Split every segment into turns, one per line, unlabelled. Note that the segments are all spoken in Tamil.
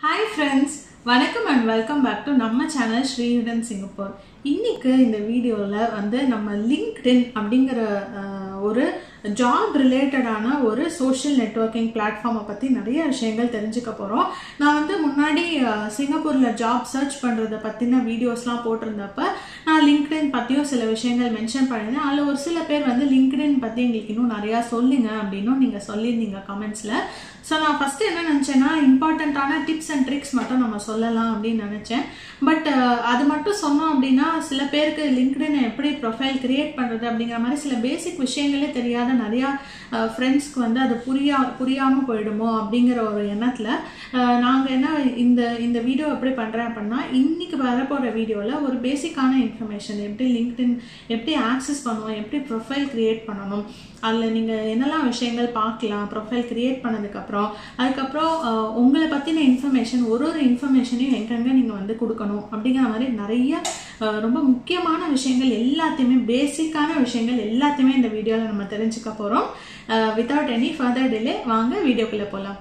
ஹாய் ஃப்ரெண்ட்ஸ் வணக்கம் அண்ட் வெல்கம் பேக் டு நம்ம சேனல் ஸ்ரீயுடன் சிங்கப்பூர் இன்னைக்கு இந்த வீடியோவில் வந்து நம்ம லிங்க்டின் அப்படிங்கிற அஹ், ஒரு ஜாப் ரிலேட்டடான ஒரு சோஷியல் நெட்வொர்க்கிங் பிளாட்ஃபார்மை பற்றி நிறைய விஷயங்கள் தெரிஞ்சுக்க போகிறோம் நான் வந்து முன்னாடி அஹ், சிங்கப்பூரில் ஜாப் சர்ச் பண்ணுறதை பற்றின வீடியோஸ்லாம் போட்டிருந்தப்ப நான் லிங்க்டின் பற்றியும் சில விஷயங்கள் மென்ஷன் பண்ணியிருந்தேன் அதில் ஒரு சில பேர் வந்து லிங்க்டின் பற்றி எங்களுக்கு இன்னும் நிறையா சொல்லுங்க அப்படின்னும் நீங்கள் சொல்லியிருந்தீங்க கமெண்ட்ஸில் ஸோ நான் ஃபஸ்ட்டு என்ன நினச்சேன்னா இம்பார்ட்டண்ட்டான டிப்ஸ் அண்ட் ட்ரிக்ஸ் மட்டும் நம்ம சொல்லலாம் அப்படின்னு நினச்சேன் பட் அது மட்டும் சொன்னோம் அப்படின்னா சில பேருக்கு லிங்க்டின் எப்படி ப்ரொஃபைல் கிரியேட் பண்ணுறது அப்படிங்கிற மாதிரி சில பேசிக் விஷயங்களே தெரியாத நிறையா ஃப்ரெண்ட்ஸ்க்கு வந்து அது புரியா புரியாமல் போயிடுமோ அப்படிங்கிற ஒரு எண்ணத்தில் நாங்கள் என்ன இந்த இந்த வீடியோ எப்படி பண்ணுறேன் அப்படின்னா இன்னைக்கு வரப்போகிற வீடியோவில் ஒரு பேசிக்கான இன்ஃபர்மேஷன் எப்படி லிங்க்டின் எப்படி ஆக்சஸ் பண்ணுவோம் எப்படி ப்ரொஃபைல் கிரியேட் பண்ணணும் அதில் நீங்கள் என்னெல்லாம் விஷயங்கள் பார்க்கலாம் ப்ரொஃபைல் கிரியேட் பண்ணதுக்கப்புறம் அதுக்கப்புறம் அஹ், உங்களை பற்றின இன்ஃபர்மேஷன் ஒரு ஒரு இன்ஃபர்மேஷனையும் எங்கெங்கே நீங்கள் வந்து கொடுக்கணும் அப்படிங்கிற மாதிரி நிறைய அஹ், ரொம்ப முக்கியமான விஷயங்கள் எல்லாத்தையுமே பேசிக்கான விஷயங்கள் எல்லாத்தையுமே இந்த வீடியோவில் நம்ம தெரிஞ்சுக்க போகிறோம் வித்தவுட் எனி ஃபர்தர் டிலே வாங்க வீடியோக்குள்ளே போகலாம்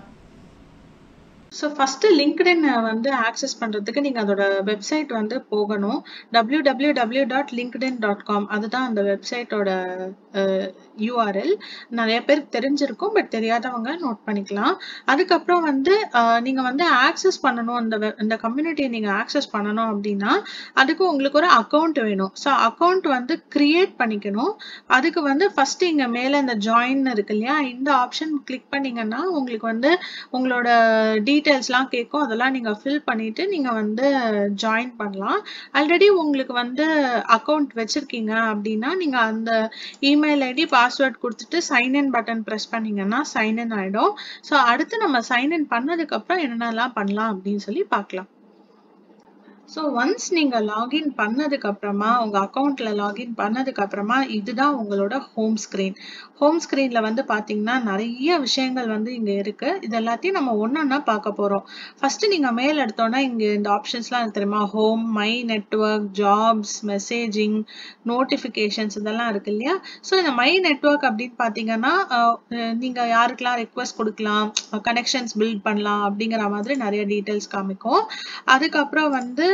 ஸோ ஃபஸ்ட்டு லிங்க்டின் வந்து ஆக்சஸ் பண்ணுறதுக்கு நீங்கள் அதோட வெப்சைட் வந்து போகணும் W W W dot LinkedIn dot com அதுதான் அந்த வெப்சைட்டோட யூஆர்எல் நிறைய பேருக்கு தெரிஞ்சிருக்கும் பட் தெரியாதவங்க நோட் பண்ணிக்கலாம் அதுக்கப்புறம் வந்து நீங்கள் வந்து ஆக்சஸ் பண்ணணும் அந்த வெ- இந்த கம்யூனிட்டியை நீங்கள் ஆக்சஸ் பண்ணணும் அப்படின்னா அதுக்கு உங்களுக்கு ஒரு அக்கௌண்ட் வேணும் ஸோ அக்கௌண்ட் வந்து கிரியேட் பண்ணிக்கணும் அதுக்கு வந்து ஃபர்ஸ்ட் இங்கே மேலே இந்த ஜாயின் இருக்கு இல்லையா இந்த ஆப்ஷன் கிளிக் பண்ணீங்கன்னா உங்களுக்கு வந்து உங்களோட டீட்டெயில்ஸ்லாம் கேட்கும் அதெல்லாம் நீங்கள் ஃபில் பண்ணிட்டு நீங்கள் வந்து ஜாயின் பண்ணலாம் ஆல்ரெடி உங்களுக்கு வந்து அக்கௌண்ட் வச்சிருக்கீங்க அப்படின்னா நீங்கள் அந்த இமெயில் ஐடி பாஸ்வேர்ட் கொடுத்துட்டு சைன்இன் பட்டன் ப்ரெஸ் பண்ணீங்கன்னா சைன்இன் ஆகிடும் ஸோ அடுத்து நம்ம சைன்இன் பண்ணதுக்கப்புறம் என்னென்னலாம் பண்ணலாம் அப்படின்னு சொல்லி பார்க்கலாம் ஸோ ஒன்ஸ் நீங்கள் லாகின் பண்ணதுக்கு அப்புறமா உங்கள் அக்கௌண்ட்டில் லாகின் பண்ணதுக்கு அப்புறமா இதுதான் உங்களோட ஹோம் ஸ்க்ரீன் ஹோம் ஸ்க்ரீனில் வந்து பார்த்தீங்கன்னா நிறைய விஷயங்கள் வந்து இங்கே இருக்குது இது எல்லாத்தையும் நம்ம ஒன்றா பார்க்க போகிறோம் ஃபஸ்ட்டு நீங்கள் மேல் எடுத்தோன்னா இங்கே இந்த ஆப்ஷன்ஸ்லாம் இருக்கு தெரியுமா home my network jobs messaging notifications இதெல்லாம் இருக்கு இல்லையா ஸோ இந்த மை நெட்வொர்க் அப்படின்னு பார்த்தீங்கன்னா நீங்கள் யாருக்கெல்லாம் ரெக்வஸ்ட் கொடுக்கலாம் கனெக்ஷன்ஸ் பில்ட் பண்ணலாம் அப்படிங்கிற மாதிரி நிறைய டீட்டெயில்ஸ் காமிக்கும் அதுக்கப்புறம் வந்து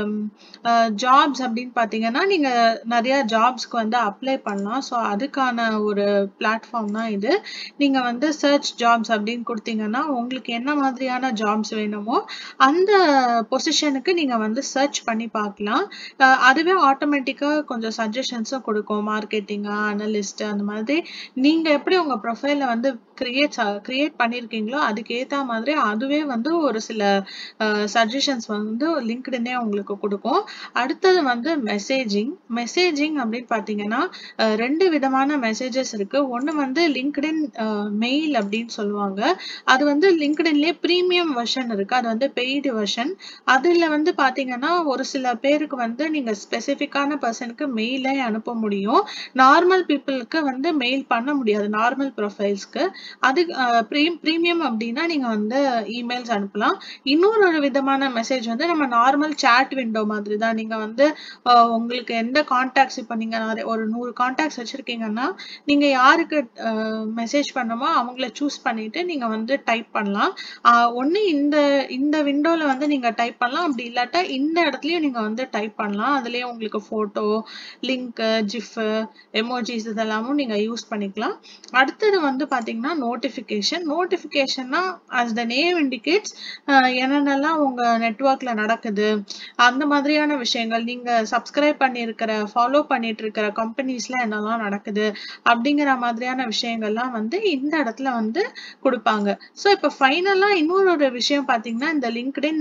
ஜாப்ஸ் அப்படின்னு பார்த்தீங்கன்னா நீங்கள் நிறைய ஜாப்ஸ்க்கு வந்து அப்ளை பண்ணலாம் ஸோ அதுக்கான ஒரு பிளாட்ஃபார்ம் தான் இது நீங்கள் வந்து சர்ச் ஜாப்ஸ் அப்படின்னு கொடுத்தீங்கன்னா உங்களுக்கு என்ன மாதிரியான ஜாப்ஸ் வேணுமோ அந்த பொசிஷனுக்கு நீங்கள் வந்து சர்ச் பண்ணி பார்க்கலாம் அஹ் அதுவே ஆட்டோமேட்டிக்காக கொஞ்சம் சஜஷன்ஸும் கொடுக்கும் மார்க்கெட்டிங்கா அனலிஸ்ட் அந்த மாதிரி நீங்கள் எப்படி உங்கள் ப்ரொஃபைலை வந்து கிரியேட் கிரியேட் பண்ணியிருக்கீங்களோ அதுக்கு ஏற்ற மாதிரி அதுவே வந்து ஒரு சில சஜஷன்ஸ் வந்து லிங்க்டுனே உங்களுக்கு கொடுக்கும் அடுத்தது வந்து மெசேஜிங் மெசேஜிங் அப்படின்னு பார்த்தீங்கன்னா அஹ், ரெண்டு விதமான மெசேஜஸ் இருக்கு ஒன்று வந்து லிங்க்டின் மெயில் அப்படின்னு சொல்லுவாங்க அது வந்து லிங்க்டின்லேயே ப்ரீமியம் வெர்ஷன் இருக்கு அது வந்து பெய்டு வெர்ஷன் அதில் வந்து பார்த்தீங்கன்னா ஒரு சில பேருக்கு வந்து நீங்கள் ஸ்பெசிஃபிக்கான பர்சனுக்கு மெயிலே அனுப்ப முடியும் நார்மல் பீப்புளுக்கு வந்து மெயில் பண்ண முடியாது நார்மல் ப்ரொஃபைல்ஸ்க்கு அது ப்ரீமியம் அப்படின்னா நீங்கள் வந்து இமெயில்ஸ் அனுப்பலாம் இன்னொரு ஒரு விதமான மெசேஜ் வந்து நம்ம நார்மல் chat விண்டோ மாதிரி தான் நீங்கள் வந்து அஹ், உங்களுக்கு எந்த காண்டாக்ட்ஸ் இப்போ நீங்கள் நிறைய ஒரு நூறு காண்டாக்ட்ஸ் வச்சுருக்கீங்கன்னா நீங்கள் யாருக்கு மெசேஜ் பண்ணமோ அவங்கள சூஸ் பண்ணிட்டு நீங்கள் வந்து டைப் பண்ணலாம் ஒன்று இந்த இந்த விண்டோவில் வந்து நீங்கள் டைப் பண்ணலாம் அப்படி இல்லாட்டா இந்த இடத்துலையும் நீங்கள் வந்து டைப் பண்ணலாம் அதுலேயே உங்களுக்கு ஃபோட்டோ லிங்க்கு ஜிஃபு எமோஜிஸ் இதெல்லாமும் நீங்கள் யூஸ் பண்ணிக்கலாம் அடுத்தது வந்து பார்த்தீங்கன்னா நோட்டிஃபிகேஷன் நோட்டிஃபிகேஷன்னா as the நேம் இண்டிகேட்ஸ் என்னென்னலாம் உங்கள் நெட்ஒர்க்கில் நடக்குது அந்த மாதிரியான விஷயங்கள் நீங்கள் சப்ஸ்கிரைப் பண்ணியிருக்கிற ஃபாலோ பண்ணிட்டு இருக்கிற கம்பெனிஸில் என்னெல்லாம் நடக்குது அப்படிங்கிற மாதிரியான விஷயங்கள்லாம் வந்து இந்த இடத்துல வந்து கொடுப்பாங்க ஸோ இப்போ ஃபைனலாக இன்னொரு ஒரு விஷயம் பார்த்தீங்கன்னா இந்த லிங்க்டின்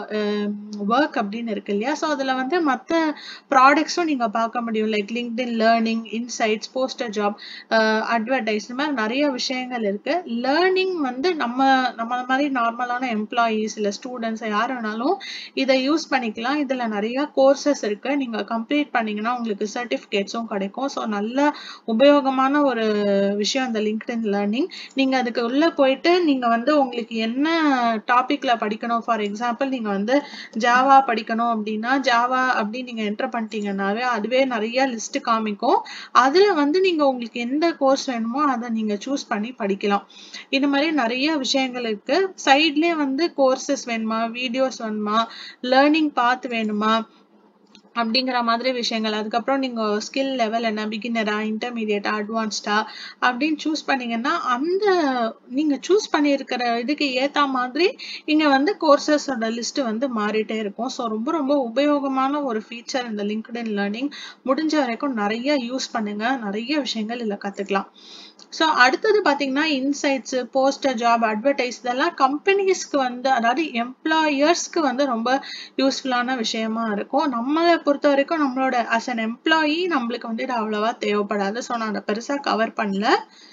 ஒர்க் அப்படின்னு இருக்கு இல்லையா ஸோ அதில் வந்து மற்ற ப்ராடக்ட்ஸும் நீங்கள் பார்க்க முடியும் like LinkedIn learning insights poster job advertise இந்த மாதிரி நிறைய விஷயங்கள் இருக்கு லேர்னிங் வந்து நம்ம நம்ம மாதிரி நார்மலான எம்ப்ளாயீஸ் இல்லை ஸ்டூடெண்ட்ஸ் யார் வேணாலும் இதை யூஸ் பண்ணிக்கலாம் இதில் நிறைய கோர்சஸ் இருக்கு நீங்கள் கம்ப்ளீட் பண்ணீங்கன்னா உங்களுக்கு சர்டிஃபிகேட்ஸும் கிடைக்கும் ஸோ நல்ல உபயோகமான ஒரு விஷயம் இந்த லிங்க்டின் லேர்னிங் நீங்கள் அதுக்கு உள்ளே போயிட்டு நீங்கள் வந்து உங்களுக்கு என்ன டாப்பிக்கில் படிக்கணும் ஃபார் எக்ஸாம்பிள் நீங்கள் வந்து ஜாவா படிக்கணும் அப்படின்னா ஜாவா அப்படின்னு நீங்கள் என்டர் பண்ணிட்டீங்கன்னாவே அதுவே நிறைய லிஸ்ட் காமிக்கும் அதில் வந்து நீங்கள் உங்களுக்கு எந்த கோர்ஸ் வேணுமோ அதை நீங்கள் சூஸ் பண்ணி படிக்கலாம் படிக்கலாம் இந்த மாதிரி நிறைய விஷயங்கள் இருக்கு சைட்லயே வந்து கோர்சஸ் வேணுமா வீடியோஸ் வேணுமா லேர்னிங் பாத் வேணுமா அப்படிங்கிற மாதிரி விஷயங்கள் அதுக்கப்புறம் நீங்க ஸ்கில் லெவல் என்ன பிகினரா இன்டர்மீடியட்டா அட்வான்ஸ்டா அப்படின்னு சூஸ் பண்ணீங்கன்னா அந்த நீங்க சூஸ் பண்ணியிருக்கிற இதுக்கு ஏத்த மாதிரி இங்க வந்து கோர்சஸோட லிஸ்ட் வந்து மாறிட்டே இருக்கும் ஸோ ரொம்ப ரொம்ப உபயோகமான ஒரு ஃபீச்சர் இந்த லிங்க்டின் லேர்னிங் முடிஞ்ச வரைக்கும் நிறைய யூஸ் பண்ணுங்க நிறைய விஷயங்கள் இதுல கத்துக்கலாம் ஸோ அடுத்தது பார்த்தீங்கன்னா இன்சைட்ஸ் போஸ்டர் ஜாப் அட்வர்டைஸ் இதெல்லாம் கம்பெனிஸ்க்கு வந்து அதாவது எம்ப்ளாயர்ஸ்க்கு வந்து ரொம்ப யூஸ்ஃபுல்லான விஷயமா இருக்கும் நம்மளை பொறுத்த வரைக்கும் நம்மளோட அஸ் அன் எம்ப்ளாயி நம்மளுக்கு வந்து இது அவ்வளவா தேவைப்படாது ஸோ நான் அதை பெருசாக கவர் பண்ணல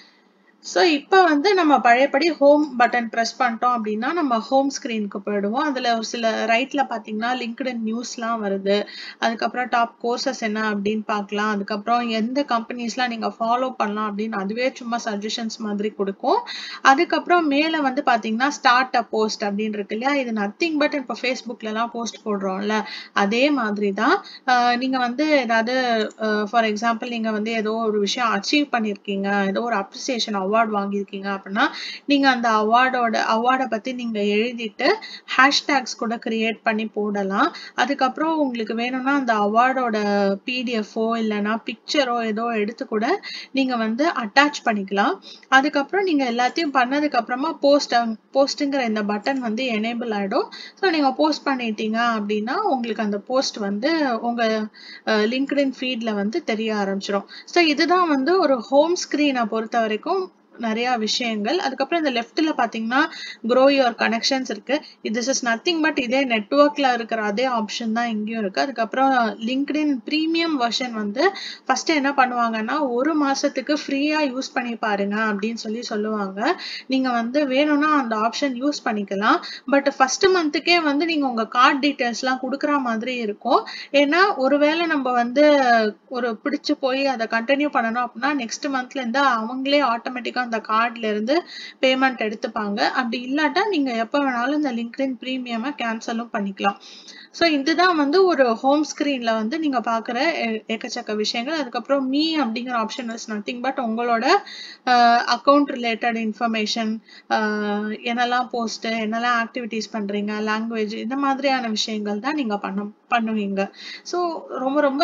ஸோ இப்போ வந்து நம்ம பழையபடி ஹோம் பட்டன் ப்ரெஸ் பண்ணிட்டோம் அப்படின்னா நம்ம ஹோம் ஸ்க்ரீனுக்கு போயிடுவோம் அதில் ஒரு சில ரைட்டில் பார்த்தீங்கன்னா லிங்க்டின் நியூஸ்லாம் வருது அதுக்கப்புறம் டாப் கோர்சஸ் என்ன அப்படின்னு பார்க்கலாம் அதுக்கப்புறம் எந்த கம்பெனிஸ்லாம் நீங்கள் ஃபாலோ பண்ணலாம் அப்படின்னு அதுவே சும்மா சஜஷன்ஸ் மாதிரி கொடுக்கும் அதுக்கப்புறம் மேலே வந்து பார்த்தீங்கன்னா ஸ்டார்ட் அ போஸ்ட் அப்படின்னு இருக்கு இல்லையா இது நத்திங் பட் இப்போ ஃபேஸ்புக்லலாம் போஸ்ட் போடுறோம்ல அதே மாதிரி தான் நீங்கள் வந்து ஏதாவது ஃபார் எக்ஸாம்பிள் நீங்கள் வந்து ஏதோ ஒரு விஷயம் அச்சீவ் பண்ணியிருக்கீங்க ஏதோ ஒரு அப்ரிசியேஷன் அவார்ட் வாங்கியிருக்கீங்க அப்படின்னா நீங்க அந்த அவார்டோட அவார்டை பத்தி நீங்க எழுதிட்டு ஹேஷ்டேக்ஸ் கூட கிரியேட் பண்ணி போடலாம் அதுக்கப்புறம் உங்களுக்கு வேணும்னா அந்த அவார்டோட பிடிஎஃபோ இல்லைன்னா பிக்சரோ ஏதோ எடுத்து கூட நீங்க வந்து அட்டாச் பண்ணிக்கலாம் அதுக்கப்புறம் நீங்க எல்லாத்தையும் பண்ணதுக்கு அப்புறமா போஸ்ட் போஸ்ட்டுங்கிற இந்த பட்டன் வந்து எனேபிள் ஆயிடும் ஸோ நீங்க போஸ்ட் பண்ணிட்டீங்க அப்படின்னா உங்களுக்கு அந்த போஸ்ட் வந்து உங்க லிங்க்டின் ஃபீட்ல வந்து தெரிய ஆரம்பிச்சிடும் ஸோ இதுதான் வந்து ஒரு ஹோம் ஸ்க்ரீனை பொறுத்த வரைக்கும் நிறைய விஷயங்கள் அதுக்கப்புறம் இந்த லெஃப்ட்ல பாத்தீங்கன்னா க்ரோ யுவர் கனெக்ஷன்ஸ் இருக்கு திஸ் இஸ் நத்திங் பட் இதே நெட்ஒர்க்ல இருக்கிற அதே ஆப்ஷன் தான் இங்கேயும் இருக்கு அதுக்கப்புறம் லிங்க்டின் ப்ரீமியம் வெர்ஷன் வந்து ஃபர்ஸ்ட் என்ன பண்ணுவாங்கன்னா ஒரு மாசத்துக்கு ஃப்ரீயா யூஸ் பண்ணி பாருங்க அப்படின்னு சொல்லி சொல்லுவாங்க நீங்க வந்து வேணும்னா அந்த ஆப்ஷன் யூஸ் பண்ணிக்கலாம் பட் ஃபர்ஸ்ட் மந்த்துக்கே வந்து நீங்க உங்க கார்டு டீட்டெயில்ஸ்லாம் கொடுக்குற மாதிரி இருக்கும் ஏன்னா ஒருவேளை நம்ம வந்து ஒரு பிடிச்சு போய் அதை கண்டினியூ பண்ணணும் அப்படின்னா நெக்ஸ்ட் மந்த்ல இருந்து அவங்களே ஆட்டோமேட்டிக்கா அந்த கார்ட்ல இருந்து பேமெண்ட் எடுத்துப்பாங்க அப்படி இல்லாட்டா நீங்க எப்ப வேணாலும் இந்த லிங்க்டின் ப்ரீமியமை கேன்சலும் பண்ணிக்கலாம் ஸோ இதுதான் வந்து ஒரு ஹோம் ஸ்க்ரீன்ல வந்து நீங்க பாக்குற எக்கச்சக்க விஷயங்கள் அதுக்கப்புறம் மீ அப்படிங்கிற ஆப்ஷன் இஸ் நத்திங் பட் உங்களோட அக்கௌண்ட் ரிலேட்டட் இன்ஃபர்மேஷன் என்னெல்லாம் போஸ்ட் என்னெல்லாம் ஆக்டிவிட்டிஸ் பண்றீங்க லாங்குவேஜ் இந்த மாதிரியான விஷயங்கள் தான் நீங்க பண்ண பண்ணுவீங்க ஸோ ரொம்ப ரொம்ப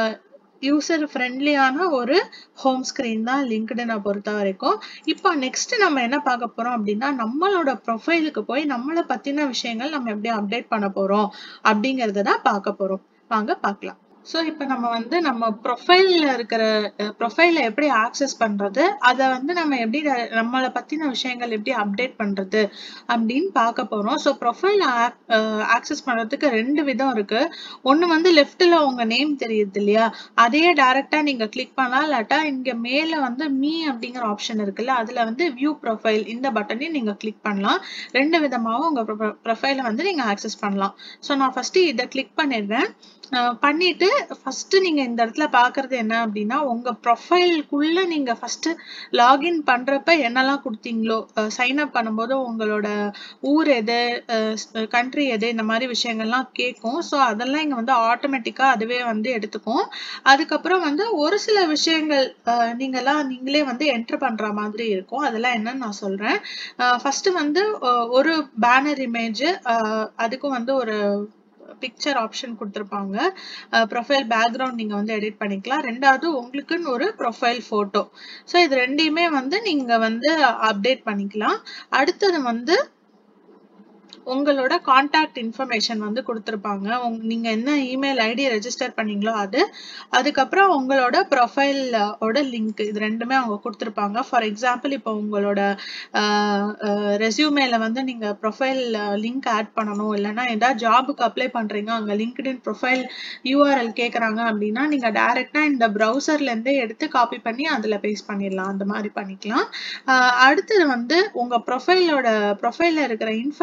யூசர் ஃப்ரெண்ட்லியான ஒரு ஹோம் ஸ்க்ரீன் தான் லிங்க்டினை பொறுத்த வரைக்கும் இப்போ நெக்ஸ்ட் நம்ம என்ன பார்க்க போறோம் அப்படின்னா நம்மளோட ப்ரொஃபைலுக்கு போய் நம்மளை பத்தின விஷயங்கள் நம்ம எப்படி அப்டேட் பண்ண போறோம் அப்படிங்கறத தான் பார்க்க போறோம் வாங்க பார்க்கலாம் ஸோ இப்போ நம்ம வந்து நம்ம ப்ரொஃபைலில் இருக்கிற ப்ரொஃபைலை எப்படி ஆக்சஸ் பண்ணுறது அதை வந்து நம்ம எப்படி நம்மளை பற்றின விஷயங்கள் எப்படி அப்டேட் பண்ணுறது அப்படின்னு பார்க்க போகிறோம் ஸோ ப்ரொஃபைல் ஆக்சஸ் பண்ணுறதுக்கு ரெண்டு விதம் இருக்குது ஒன்று வந்து லெஃப்ட்டில் உங்கள் நேம் தெரியுது இல்லையா அதையே டேரெக்டாக நீங்கள் கிளிக் பண்ணலாம் இல்லாட்டா இங்கே மேலே வந்து மீ அப்படிங்கிற ஆப்ஷன் இருக்குல்ல அதில் வந்து வியூ ப்ரொஃபைல் இந்த பட்டனையும் நீங்கள் கிளிக் பண்ணலாம் ரெண்டு விதமாகவும் உங்கள் ப்ரொஃபைலை வந்து நீங்கள் ஆக்சஸ் பண்ணலாம் ஸோ நான் ஃபஸ்ட்டு இதை கிளிக் பண்ணிடுறேன் பண்ணிட்டு ஃபர்ஸ்ட் நீங்க இந்த இடத்துல பாக்குறது என்ன அப்படின்னா உங்க ப்ரொஃபைல்குள்ள நீங்க ஃபர்ஸ்ட் லாகின் பண்றப்ப என்னெல்லாம் கொடுத்தீங்களோ சைன் அப் பண்ணும்போது உங்களோட ஊர் எது கண்ட்ரி எது இந்த மாதிரி விஷயங்கள்லாம் கேட்கும் ஸோ அதெல்லாம் இங்க வந்து ஆட்டோமேட்டிக்கா அதுவே வந்து எடுத்துக்கும் அதுக்கப்புறம் வந்து ஒரு சில விஷயங்கள் நீங்கெல்லாம் நீங்களே வந்து என்டர் பண்ற மாதிரி இருக்கும் அதெல்லாம் என்னன்னு நான் சொல்றேன் ஃபர்ஸ்ட் வந்து ஒரு பேனர் இமேஜ் அதுக்கும் வந்து ஒரு பிக்சர் ஆப்ஷன் கொடுத்துருப்பாங்க ப்ரொஃபைல் பேக்ரவுண்ட் நீங்கள் வந்து எடிட் பண்ணிக்கலாம் ரெண்டாவது உங்களுக்குன்னு ஒரு ப்ரொஃபைல் ஃபோட்டோ ஸோ இது ரெண்டையுமே வந்து நீங்கள் வந்து அப்டேட் பண்ணிக்கலாம் அடுத்தது வந்து உங்களோட காண்டாக்ட் இன்ஃபர்மேஷன் வந்து கொடுத்துருப்பாங்க உங் நீங்க என்ன இமெயில் ஐடி ரெஜிஸ்டர் பண்ணீங்களோ அது அதுக்கப்புறம் உங்களோட ப்ரொஃபைலோட லிங்க் இது ரெண்டுமே அவங்க கொடுத்துருப்பாங்க ஃபார் எக்ஸாம்பிள் இப்போ உங்களோட ரெசியூமேல வந்து நீங்க ப்ரொஃபைல் லிங்க் ஆட் பண்ணணும் இல்லைன்னா ஏதாவது ஜாபுக்கு அப்ளை பண்றீங்க அங்க லிங்க்டின் ப்ரொஃபைல் யூஆர்எல் கேட்குறாங்க அப்படின்னா நீங்க டைரக்டா இந்த ப்ரௌசர்ல இருந்தே எடுத்து காப்பி பண்ணி அதுல பேஸ்ட் பண்ணிடலாம் அந்த மாதிரி பண்ணிக்கலாம் அடுத்தது வந்து உங்க ப்ரொஃபைலோட ப்ரொஃபைல்ல இருக்கிற இன்ஃபர்மேஷனை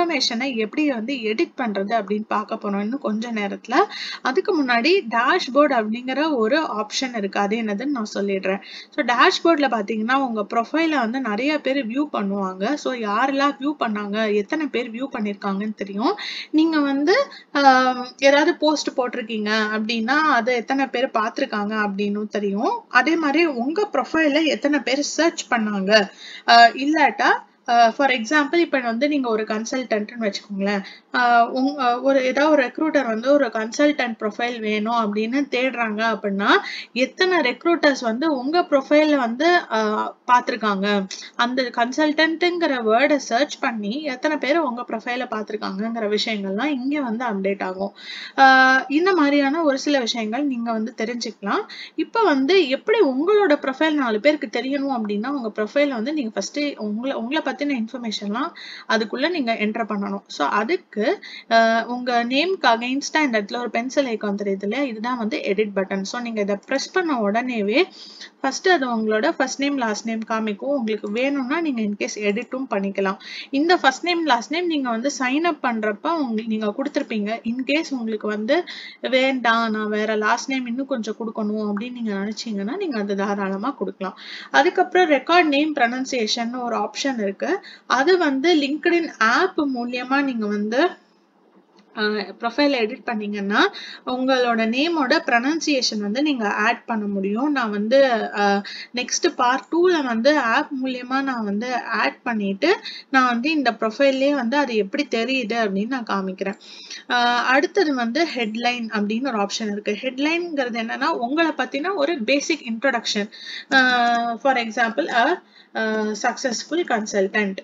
எப்படி வந்து எடிட் பண்றது அப்படின்னு பார்க்க போறோம் இன்னும் கொஞ்ச நேரத்துல அதுக்கு முன்னாடி டேஷ்போர்ட் அப்படிங்கிற ஒரு ஆப்ஷன் இருக்கு அது என்னதுன்னு நான் சொல்லிடுறேன் ஸோ டேஷ்போர்ட்ல பாத்தீங்கன்னா உங்க ப்ரொஃபைல வந்து நிறைய பேர் வியூ பண்ணுவாங்க ஸோ யாரெல்லாம் வியூ பண்ணாங்க எத்தனை பேர் வியூ பண்ணிருக்காங்கன்னு தெரியும் நீங்க வந்து ஆஹ், ஏதாவது போஸ்ட் போட்டிருக்கீங்க அப்படின்னா அதை எத்தனை பேர் பார்த்திருக்காங்க அப்படின்னு தெரியும் அதே மாதிரி உங்க ப்ரொஃபைல எத்தனை பேர் சர்ச் பண்ணாங்க ஆஹ் இல்லாட்டா ஃபார் எக்ஸாம்பிள் இப்போ வந்து நீங்க ஒரு கன்சல்டன்ட்னு வச்சுக்கோங்களேன் ஆஹ் உங்க ஒரு ஏதாவது ஒரு ரெக்ரூட்டர் வந்து ஒரு கன்சல்டன்ட் ப்ரொஃபைல் வேணும் அப்படின்னு தேடுறாங்க அப்படின்னா எத்தனை ரெக்ரூட்டர்ஸ் வந்து உங்க ப்ரொஃபைல வந்து ஆஹ் பார்த்திருக்காங்க அந்த கன்சல்டன்ட்டுங்கிற வேர்டை சர்ச் பண்ணி எத்தனை பேர் உங்க ப்ரொஃபைல பார்த்திருக்காங்கங்கிற விஷயங்கள்லாம் இங்க வந்து அப்டேட் ஆகும் ஆஹ் இந்த மாதிரியான ஒரு சில விஷயங்கள் நீங்க வந்து தெரிஞ்சுக்கலாம் இப்போ வந்து எப்படி உங்களோட ப்ரொஃபைல் நாலு பேருக்கு தெரியணும் அப்படின்னா உங்க ப்ரொஃபைல வந்து நீங்க ஃபர்ஸ்ட் உங்களை உங்களை பத்தின இன்ஃபர்மேஷன்லாம் அதுக்குள்ள நீங்க என்டர் பண்ணணும் ஸோ அதுக்கு ஆஹ் உங்க நேம்க்கு அகைன்ஸ்டா இந்த இடத்துல ஒரு பென்சில் ஐக்கான் தெரியுது இல்லையா இதுதான் வந்து எடிட் பட்டன் ஸோ நீங்க இதை ப்ரெஸ் பண்ண உடனேவே ஃபர்ஸ்ட் அது உங்களோட ஃபர்ஸ்ட் நேம் லாஸ்ட் நேம் காமிக்கும் உங்களுக்கு வேணும்னா நீங்க இன்கேஸ் எடிட்டும் பண்ணிக்கலாம் இந்த ஃபர்ஸ்ட் நேம் லாஸ்ட் நேம் நீங்க வந்து சைன் அப் பண்றப்ப உங்களுக்கு நீங்க கொடுத்துருப்பீங்க இன்கேஸ் உங்களுக்கு வந்து வேண்டாம் நான் வேற லாஸ்ட் நேம் இன்னும் கொஞ்சம் கொடுக்கணும் அப்படின்னு நீங்க நினைச்சீங்கன்னா நீங்க அது தாராளமா கொடுக்கலாம் அதுக்கப்புறம் ரெக்கார்ட் நேம் ப்ரனன்சியேஷன் ஒரு ஆப்ஷன் இருக்கு அது வந்து லிங்க்டின் ஆப் மூலியமா நீங்க வந்து ப்ரொஃபைல் எடிட் பண்ணீங்கன்னா உங்களோட நேமோட ப்ரனன்சியேஷன் வந்து நீங்க ஆட் பண்ண முடியும் நான் வந்து நெக்ஸ்ட் பார்ட் டூல வந்து ஆப் மூலியமா நான் வந்து ஆட் பண்ணிட்டு நான் வந்து இந்த ப்ரொஃபைல்லே வந்து அது எப்படி தெரியுது அப்படின்னு நான் காமிக்கிறேன் ஆஹ் அடுத்தது வந்து ஹெட்லைன் அப்படின்னு ஒரு ஆப்ஷன் இருக்கு ஹெட்லைன்ங்கிறது என்னன்னா உங்களை பத்தின ஒரு basic introduction for example successful consultant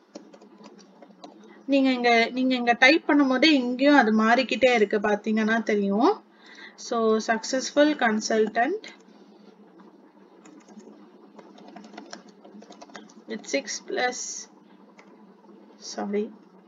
நீங்க இங்க நீங்க இங்க டைப் பண்ணும் போதே இங்கேயும் அது மாறிக்கிட்டே இருக்கு பாத்தீங்கன்னா தெரியும் so successful consultant with six plus sorry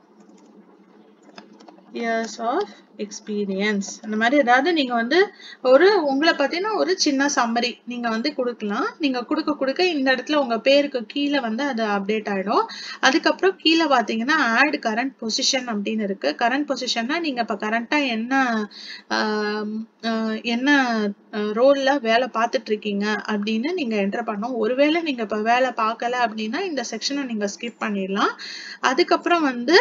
years of experience அந்த மாதிரி ஏதாவது நீங்க வந்து ஒரு உங்களை பத்தின ஒரு சின்ன சம்மரி நீங்க வந்து கொடுக்கலாம் நீங்க கொடுக்க கொடுக்க இந்த இடத்துல உங்க பேருக்கு கீழே வந்து அது அப்டேட் ஆயிடும் அதுக்கப்புறம் கீழே பாத்தீங்கன்னா ஆட் கரண்ட் பொசிஷன் அப்படின்னு இருக்கு கரண்ட் பொசிஷன்னா நீங்க இப்ப கரண்டா என்ன ஆம், ஆஹ், என்ன ரோல்ல வேலை பார்த்துட்டு இருக்கீங்க அப்படின்னு நீங்க என்டர் பண்ணணும் ஒருவேளை நீங்க இப்ப வேலை பார்க்கல அப்படின்னா இந்த செக்ஷனை நீங்க ஸ்கிப் பண்ணிடலாம் அதுக்கப்புறம் வந்து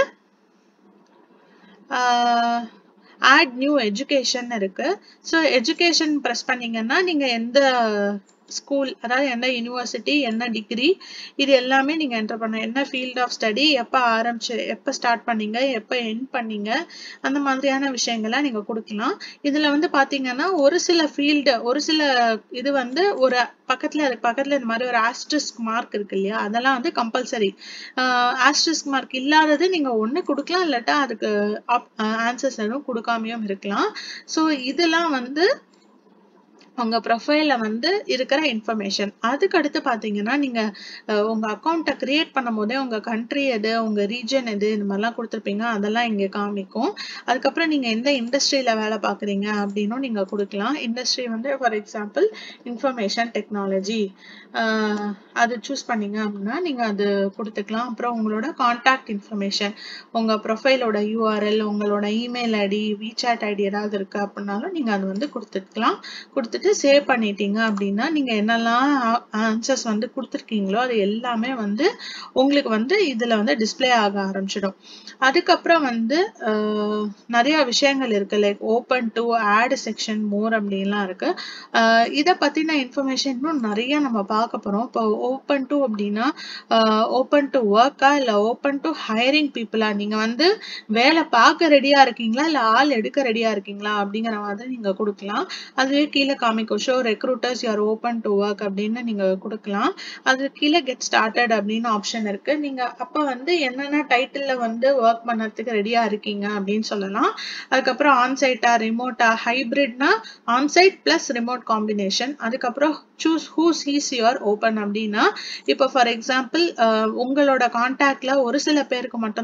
ஆட் நியூ எஜுகேஷன் இருக்கு ஸோ எஜுகேஷன் ப்ரெஸ் பண்ணீங்கன்னா நீங்க எந்த ஸ்கூல் அதாவது என்ன யூனிவர்சிட்டி என்ன டிகிரி இது எல்லாமே நீங்க என்டர் பண்ண என்ன ஃபீல்ட் ஆஃப் ஸ்டடி எப்போ ஆரம்பிச்சு எப்போ ஸ்டார்ட் பண்ணீங்க எப்போ எண்ட் பண்ணீங்க அந்த மாதிரியான விஷயங்களை நீங்க கொடுக்கலாம் இதுல வந்து பாத்தீங்கன்னா ஒரு சில ஃபீல்டு ஒரு சில இது வந்து ஒரு பக்கத்துல அதுக்கு பக்கத்துல இந்த மாதிரி ஒரு ஆஸ்ட்ரிஸ்க் மார்க் இருக்கு இல்லையா அதெல்லாம் வந்து கம்பல்சரி ஆஸ்ட்ரிஸ்க் மார்க் இல்லாதது நீங்க ஒண்ணு கொடுக்கலாம் இல்லாட்டா அதுக்கு ஆன்சர்ஸ் எதுவும் கொடுக்காமையும் இருக்கலாம் ஸோ இதெல்லாம் வந்து உங்க ப்ரொஃபைல்ல வந்து இருக்கிற இன்ஃபர்மேஷன் அதுக்கு அடுத்து பாத்தீங்கன்னா நீங்க அஹ், உங்க அக்கௌண்ட்டை கிரியேட் பண்ணும் போதே உங்க கண்ட்ரி எது உங்க ரீஜன் எது இந்த மாதிரிலாம் கொடுத்துருப்பீங்க அதெல்லாம் இங்க காமிக்கும் அதுக்கப்புறம் நீங்க எந்த இண்டஸ்ட்ரியில வேலை பார்க்குறீங்க அப்படின்னும் நீங்க கொடுக்கலாம் இண்டஸ்ட்ரி வந்து ஃபார் எக்ஸாம்பிள் இன்ஃபர்மேஷன் டெக்னாலஜி அது சூஸ் பண்ணீங்க அப்படின்னா நீங்க அது கொடுத்துக்கலாம் அப்புறம் உங்களோட காண்டாக்ட் இன்ஃபர்மேஷன் உங்க ப்ரொஃபைலோட யூஆர்எல் உங்களோட இமெயில் ஐடி விசாட் ஐடி ஏதாவது இருக்கு அப்படின்னாலும் நீங்க அது வந்து கொடுத்துக்கலாம் கொடுத்துட்டு சேவ் பண்ணிட்டீங்க அப்படின்னா நீங்க என்னெல்லாம் ஆன்சர்ஸ் வந்து கொடுத்துருக்கீங்களோ அது எல்லாமே வந்து உங்களுக்கு வந்து இதுல வந்து டிஸ்ப்ளே ஆக ஆரம்பிச்சிடும் அதுக்கப்புறம் வந்து அஹ், நிறைய விஷயங்கள் இருக்கு like open to add section more அப்படின்லாம் இருக்கு அஹ், இத பத்தின இன்ஃபர்மேஷன் இன்னும் நிறைய நம்ம பார்க்க போறோம் இப்போ ஓப்பன் டு அப்படின்னா ஓப்பன் டு ஒர்க்கா இல்ல ஓப்பன் டு ஹையரிங் பீப்புளா நீங்க வந்து வேலை பார்க்க ரெடியா இருக்கீங்களா இல்ல ஆள் எடுக்க ரெடியா இருக்கீங்களா அப்படிங்கிற மாதிரி நீங்க கொடுக்கலாம் அதுவே கீழே காமிக்கும் show recruiters you're open to work அப்படின்னு நீங்க கொடுக்கலாம் அது கீழே கெட் ஸ்டார்டட் அப்படின்னு ஆப்ஷன் இருக்கு நீங்க அப்ப வந்து என்னென்ன டைட்டில்ல வந்து ஒர்க் பண்ணறதுக்கு ரெடியா இருக்கீங்க அப்படின்னு சொல்லலாம் அதுக்கப்புறம் ஆன்சைட்டா ரிமோட்டா ஹைபிரிட்னா ஆன்சைட் பிளஸ் ரிமோட் காம்பினேஷன் அதுக்கப்புறம் choose who sees your open அப்படின்னா இப்போ ஃபார் எக்ஸாம்பிள் உங்களோட கான்டாக்ட்ல ஒரு சில பேருக்கு மட்டும்தான்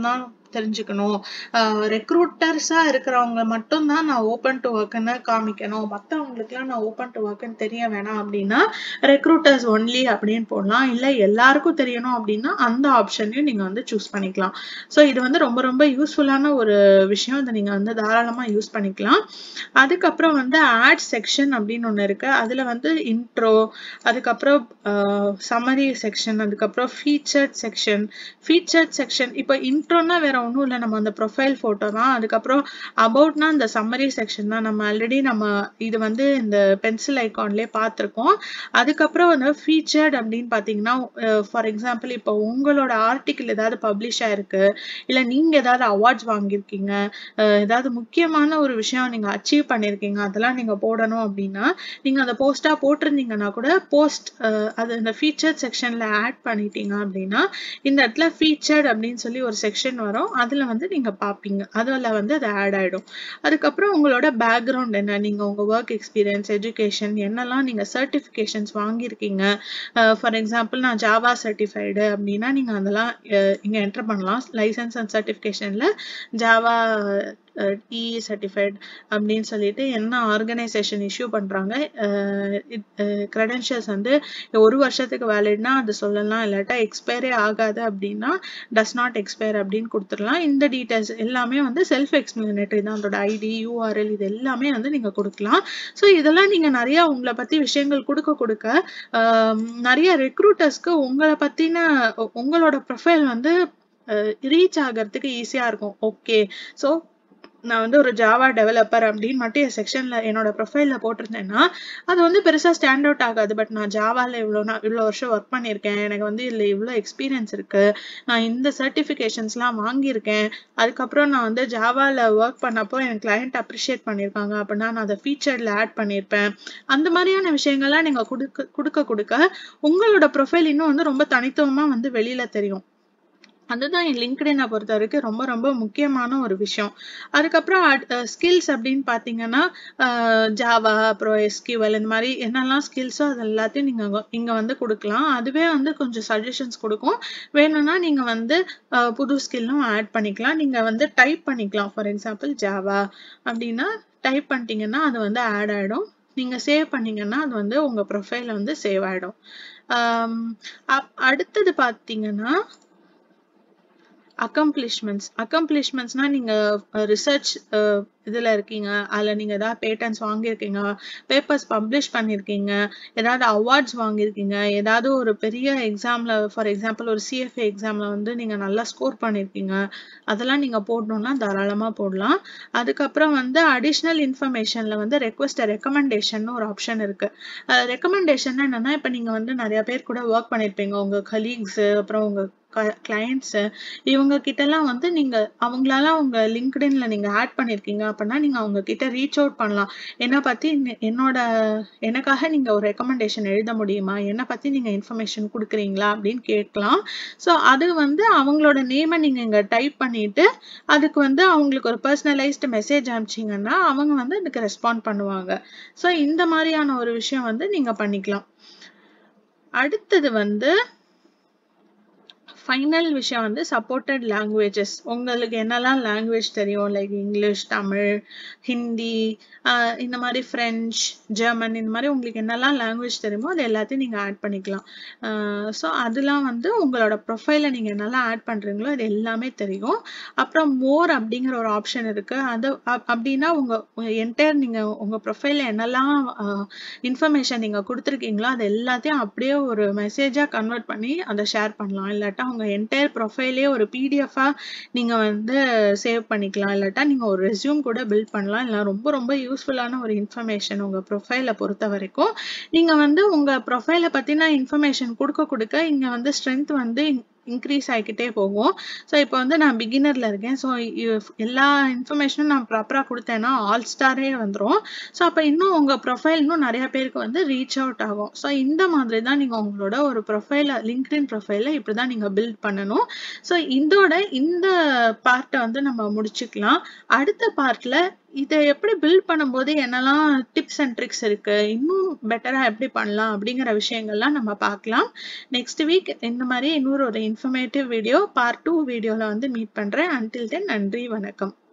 தெரிஞ்சுக்கணும் ரெக்ரூட்டர்ஸா இருக்கிறவங்க மட்டும்தான் நான் ஓப்பன் டு ஒர்க்குன்னு காமிக்கணும் மற்றவங்களுக்குலாம் நான் ஓப்பன் டு ஒர்க்குன்னு தெரிய வேணாம் அப்படின்னா ரெக்ரூட்டர்ஸ் ஒன்லி அப்படின்னு போடலாம் இல்லை எல்லாருக்கும் தெரியணும் அப்படின்னா அந்த ஆப்ஷனையும் நீங்கள் வந்து சூஸ் பண்ணிக்கலாம் ஸோ இது வந்து ரொம்ப ரொம்ப யூஸ்ஃபுல்லான ஒரு விஷயம் இதை நீங்கள் வந்து தாராளமாக யூஸ் பண்ணிக்கலாம் அதுக்கப்புறம் வந்து ஆட் செக்ஷன் அப்படின்னு ஒன்று இருக்கு அதில் வந்து இன்ட்ரோ அதுக்கப்புறம் சம்மரி செக்ஷன் அதுக்கப்புறம் ஃபீச்சர்ட் செக்ஷன் ஃபீச்சர்ட் செக்ஷன் இப்போ இன்ட்ரோனா வேற ஒன்றும் இல்லை நம்ம அந்த ப்ரொஃபைல் ஃபோட்டோ தான் அதுக்கப்புறம் அபவுட்னா இந்த சம்மரி செக்ஷன் தான் நம்ம ஆல்ரெடி நம்ம இது வந்து இந்த பென்சில் ஐக்கான்லேயே பார்த்துருக்கோம் அதுக்கப்புறம் வந்து ஃபீச்சர்ட் அப்படின்னு பார்த்தீங்கன்னா ஃபார் எக்ஸாம்பிள் இப்போ உங்களோட ஆர்டிக்கிள் ஏதாவது பப்ளிஷ் ஆயிருக்கு இல்லை நீங்கள் ஏதாவது அவார்ட்ஸ் வாங்கியிருக்கீங்க ஏதாவது முக்கியமான ஒரு விஷயம் நீங்கள் அச்சீவ் பண்ணியிருக்கீங்க அதெல்லாம் நீங்கள் போடணும் அப்படின்னா நீங்கள் அந்த போஸ்ட்டாக போட்டிருந்தீங்கன்னா கூட போஸ்ட் அது இந்த ஃபீச்சர்ட் செக்ஷனில் ஆட் பண்ணிட்டீங்க அப்படின்னா இந்த இடத்துல ஃபீச்சர்ட் அப்படின்னு சொல்லி ஒரு செக்ஷன் வரும் அதில் வந்து நீங்கள் பார்ப்பீங்க அதில் வந்து அது ஆட் ஆகிடும் அதுக்கப்புறம் உங்களோட பேக்ரவுண்ட் என்ன நீங்கள் உங்கள் ஒர்க் எக்ஸ்பீரியன்ஸ் எஜுகேஷன் என்னெல்லாம் நீங்கள் சர்டிஃபிகேஷன்ஸ் வாங்கியிருக்கீங்க ஃபார் எக்ஸாம்பிள் நான் ஜாவா சர்டிஃபைடு அப்படின்னா நீங்கள் அதெல்லாம் இங்கே என்டர் பண்ணலாம் லைசன்ஸ் அண்ட் சர்டிஃபிகேஷனில் ஜாவா இ சர்டிஃபைட் அப்படின்னு சொல்லிட்டு என்ன ஆர்கனைசேஷன் இஷ்யூ பண்ணுறாங்க க்ரெடென்ஷியல்ஸ் வந்து ஒரு வருஷத்துக்கு வேலிட்னா அது சொல்லலாம் இல்லாட்டா எக்ஸ்பயரே ஆகாது அப்படின்னா டஸ் நாட் எக்ஸ்பயர் அப்படின்னு கொடுத்துடலாம் இந்த டீட்டெயில்ஸ் எல்லாமே வந்து செல்ஃப் எக்ஸ்பிளனேட்டரி தான் அதோட ஐடி யூஆர்எல் இது எல்லாமே வந்து நீங்கள் கொடுக்கலாம் ஸோ இதெல்லாம் நீங்கள் நிறையா உங்களை பற்றி விஷயங்கள் கொடுக்க கொடுக்க நிறைய ரெக்ரூட்டர்ஸ்க்கு உங்களை பற்றின உங்களோட ப்ரொஃபைல் வந்து ரீச் ஆகிறதுக்கு ஈஸியாக இருக்கும் ஓகே ஸோ நான் வந்து ஒரு ஜாவா டெவலப்பர் அப்படின்னு மட்டும் என் செக்ஷனில் என்னோட ப்ரொஃபைலில் போட்டிருந்தேன்னா அது வந்து பெருசாக ஸ்டாண்ட் அவுட் ஆகாது பட் நான் ஜாவாவில் இவ்வளோ நான் இவ்வளோ வருஷம் ஒர்க் பண்ணியிருக்கேன் எனக்கு வந்து இதில் இவ்வளோ எக்ஸ்பீரியன்ஸ் இருக்குது நான் இந்த சர்டிஃபிகேஷன்ஸ்லாம் வாங்கியிருக்கேன் அதுக்கப்புறம் நான் வந்து ஜாவாவில் ஒர்க் பண்ணப்போ எனக்கு கிளையண்ட் அப்ரிஷியேட் பண்ணியிருக்காங்க அப்படின்னா நான் அதை ஃபீச்சரில் ஆட் பண்ணியிருப்பேன் அந்த மாதிரியான விஷயங்கள்லாம் நீங்கள் கொடுக்க கொடுக்க கொடுக்க உங்களோட ப்ரொஃபைல் இன்னும் வந்து ரொம்ப தனித்துவமாக வந்து வெளியில் தெரியும் அதுதான் என் லிங்க்டினை பொறுத்த வரைக்கும் ரொம்ப ரொம்ப முக்கியமான ஒரு விஷயம் அதுக்கப்புறம் ஸ்கில்ஸ் அப்படின்னு பார்த்தீங்கன்னா ஜாவா அப்புறம் எஸ்கியூஎல் இந்த மாதிரி என்னெல்லாம் ஸ்கில்ஸோ அது எல்லாத்தையும் நீங்கள் இங்கே வந்து கொடுக்கலாம் அதுவே வந்து கொஞ்சம் சஜஷன்ஸ் கொடுக்கும் வேணும்னா நீங்கள் வந்து புது ஸ்கில்லும் ஆட் பண்ணிக்கலாம் நீங்கள் வந்து டைப் பண்ணிக்கலாம் ஃபார் எக்ஸாம்பிள் ஜாவா அப்படின்னா டைப் பண்ணிட்டீங்கன்னா அது வந்து ஆட் ஆகிடும் நீங்கள் சேவ் பண்ணீங்கன்னா அது வந்து உங்கள் ப்ரொஃபைலில் வந்து சேவ் ஆகிடும் அடுத்தது பார்த்தீங்கன்னா அக்கம்ப்ளிஷ்மெண்ட்ஸ் அக்கம்ப்ளிஷ்மெண்ட்ஸ்னால் நீங்கள் ரிசர்ச் இதில் இருக்கீங்க அதில் நீங்கள் ஏதாவது பேட்டன்ஸ் வாங்கியிருக்கீங்க பேப்பர்ஸ் பப்ளிஷ் பண்ணியிருக்கீங்க ஏதாவது அவார்ட்ஸ் வாங்கியிருக்கீங்க ஏதாவது ஒரு பெரிய எக்ஸாமில் ஃபார் எக்ஸாம்பிள் ஒரு சிஎஃப்ஏ எக்ஸாமில் வந்து நீங்கள் நல்லா ஸ்கோர் பண்ணியிருக்கீங்க அதெல்லாம் நீங்கள் போடணுன்னா தாராளமாக போடலாம் அதுக்கப்புறம் வந்து அடிஷ்னல் இன்ஃபர்மேஷனில் வந்து ரெக்வஸ்ட் ரெக்கமெண்டேஷன் ஒரு ஆப்ஷன் இருக்குது ரெக்கமெண்டேஷன் என்னென்னா இப்போ நீங்கள் வந்து நிறையா பேர் கூட ஒர்க் பண்ணியிருப்பீங்க உங்கள் கலீக்ஸு அப்புறம் உங்கள் கிளையண்ட்ஸு இவங்க கிட்டலாம் வந்து நீங்கள் அவங்களால உங்க லிங்க்டின்ல நீங்கள் ஆட் பண்ணியிருக்கீங்க அப்படின்னா நீங்கள் அவங்க கிட்ட ரீச் அவுட் பண்ணலாம் என்னை பற்றி என்னோட எனக்காக நீங்கள் ஒரு ரெக்கமெண்டேஷன் எழுத முடியுமா என்னை பற்றி நீங்கள் இன்ஃபர்மேஷன் கொடுக்குறீங்களா அப்படின்னு கேட்கலாம் ஸோ அது வந்து அவங்களோட நேமை நீங்கள் இங்கே டைப் பண்ணிட்டு அதுக்கு வந்து அவங்களுக்கு ஒரு பர்சனலைஸ்டு மெசேஜ் அனுப்பிச்சிங்கன்னா அவங்க வந்து அதுக்கு ரெஸ்பாண்ட் பண்ணுவாங்க ஸோ இந்த மாதிரியான ஒரு விஷயம் வந்து நீங்கள் பண்ணிக்கலாம் அடுத்தது வந்து ஃபைனல் விஷயம் வந்து சப்போர்ட்டட் லாங்குவேஜஸ் உங்களுக்கு என்னெல்லாம் லாங்குவேஜ் தெரியும் லைக் இங்கிலீஷ் தமிழ் ஹிந்தி இந்த மாதிரி ஃப்ரெஞ்ச் ஜெர்மன் இந்த மாதிரி உங்களுக்கு என்னெல்லாம் லாங்குவேஜ் தெரியுமோ அது எல்லாத்தையும் நீங்கள் ஆட் பண்ணிக்கலாம் ஸோ அதெல்லாம் வந்து உங்களோட ப்ரொஃபைலை நீங்கள் என்னெல்லாம் ஆட் பண்ணுறீங்களோ அது எல்லாமே தெரியும் அப்புறம் மோர் அப்படிங்கிற ஒரு ஆப்ஷன் இருக்குது அது அப்படின்னா உங்கள் என்டையர் நீங்கள் உங்கள் ப்ரொஃபைலில் என்னெல்லாம் இன்ஃபர்மேஷன் நீங்கள் கொடுத்துருக்கீங்களோ அது எல்லாத்தையும் அப்படியே ஒரு மெசேஜாக கன்வெர்ட் பண்ணி அதை ஷேர் பண்ணலாம் இல்லாட்டா உங்கள் என்டையர் ப்ரொஃபைலே ஒரு பிடிஎஃபாக நீங்கள் வந்து சேவ் பண்ணிக்கலாம் இல்லாட்டா நீங்கள் ஒரு ரெஸ்யூம் கூட பில்ட் பண்ணலாம் இல்லை ரொம்ப ரொம்ப யூஸ்ஃபுல்லான ஒரு இன்ஃபர்மேஷன் உங்கள் ப்ரொஃபைலை பொறுத்த வரைக்கும் நீங்கள் வந்து உங்கள் ப்ரொஃபைலை பற்றின இன்ஃபர்மேஷன் கொடுக்க கொடுக்க இங்கே வந்து ஸ்ட்ரென்த் வந்து இன்க்ரீஸ் ஆகிக்கிட்டே போகும் ஸோ இப்போ வந்து நான் பிகினரில் இருக்கேன் ஸோ எல்லா இன்ஃபர்மேஷனும் நான் ப்ராப்பராக கொடுத்தேன்னா ஆல் ஸ்டாரே வந்துடும் ஸோ அப்போ இன்னும் உங்கள் ப்ரொஃபைல் இன்னும் நிறைய பேருக்கு வந்து ரீச் அவுட் ஆகும் ஸோ இந்த மாதிரி தான் நீங்கள் உங்களோட ஒரு ப்ரொஃபைலை லிங்க்டின் ப்ரொஃபைலை இப்படி தான் நீங்கள் பில்ட் பண்ணணும் ஸோ இதோட இந்த பார்ட்டை வந்து நம்ம முடிச்சுக்கலாம் அடுத்த பார்ட்டில் இதை எப்படி பில்ட் பண்ணும்போது என்னெல்லாம் டிப்ஸ் அண்ட் ட்ரிக்ஸ் இருக்கு இன்னும் பெட்டரா எப்படி பண்ணலாம் அப்படிங்கிற விஷயங்கள்லாம் நம்ம பார்க்கலாம் நெக்ஸ்ட் வீக் இந்த மாதிரி இன்னொரு ஒரு இன்ஃபர்மேட்டிவ் வீடியோ பார்ட் டூ வீடியோவில் வந்து மீட் பண்றேன் அன்டில் தென் நன்றி வணக்கம்